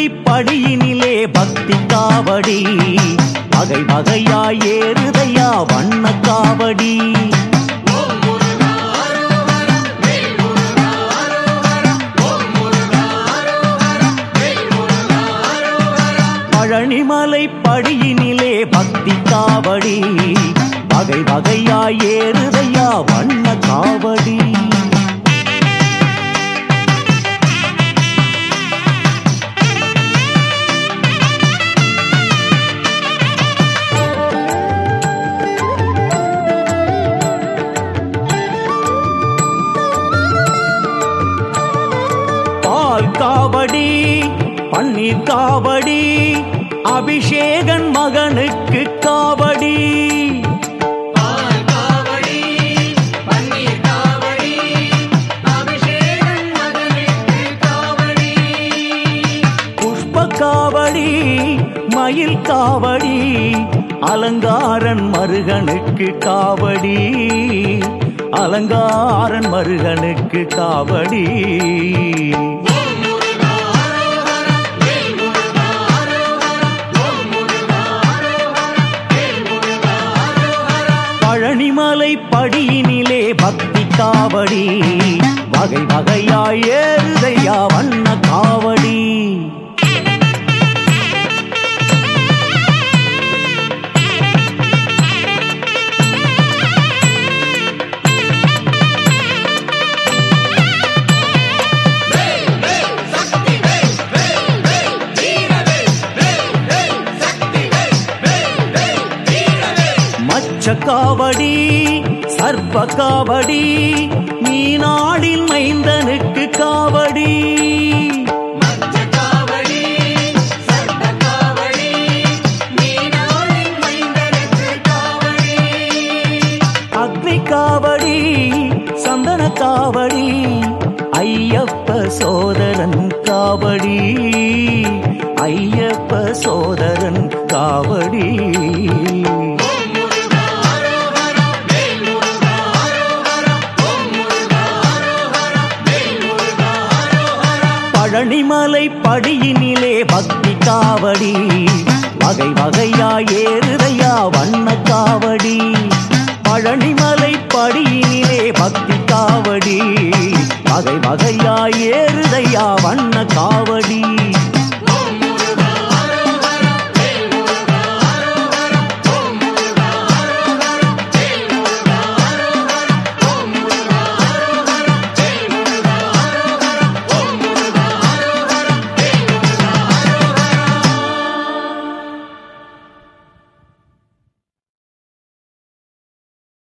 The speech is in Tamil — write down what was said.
பழனிமலை படியினிலே பக்தி காவடி வகை வகையாய் ஏறுதையா வண்ண காவடி பழனிமலை படியினிலே பக்தி காவடி வகை வகையாய் ஏறுதையா வண்ண காவடி பால் காவடி பன்னீர் காவடி அபிஷேகன் மகனுக்கு காவடி பால் காவடி பன்னீர் காவடி அபிஷேகன் மகனுக்கு காவடி புஷ்ப காவடி மயில் காவடி அலங்காரன் மருகனுக்கு காவடி அலங்காரன் மருகனுக்கு காவடி ஓம் முருகா அரோகரா வேல் முருகா அரோகரா ஓம் முருகா அரோகரா வேல் முருகா அரோகரா பழனிமலை படியினிலே பக்தி காவடி வகை வகையாய் ஏறுதையா வண்ண காவடி வேல் வேல் சக்தி வேல் வேல் வேல் வீர வேல் வேல் வேல் சக்தி வேல் வேல் வேல் வீர வேல் மச்ச காவடி சர்ப்ப காவடி மீனாடின் மைந்தனுக்கு காவடி மச்ச காவடி சர்ப்ப காவடி மீனாளின் மைந்தனுக்கு காவடி அக்னி காவடி சந்தன காவடி ஐயப்ப சோதரன் காவடி ஐயப்ப சோதரன் காவடி ஓம் முருகா அரோகரா வேல் முருகா அரோகரா ஓம் முருகா அரோகரா வேல் முருகா அரோகரா பழனிமலை படியினிலே பக்தி காவடி வகை வகையாய் ஏறுதையா வண்ண காவடி பழனிமலை படியினிலே பக்தி காவடி வகை வகையாய் ஏறுதையா வண்ண காவடி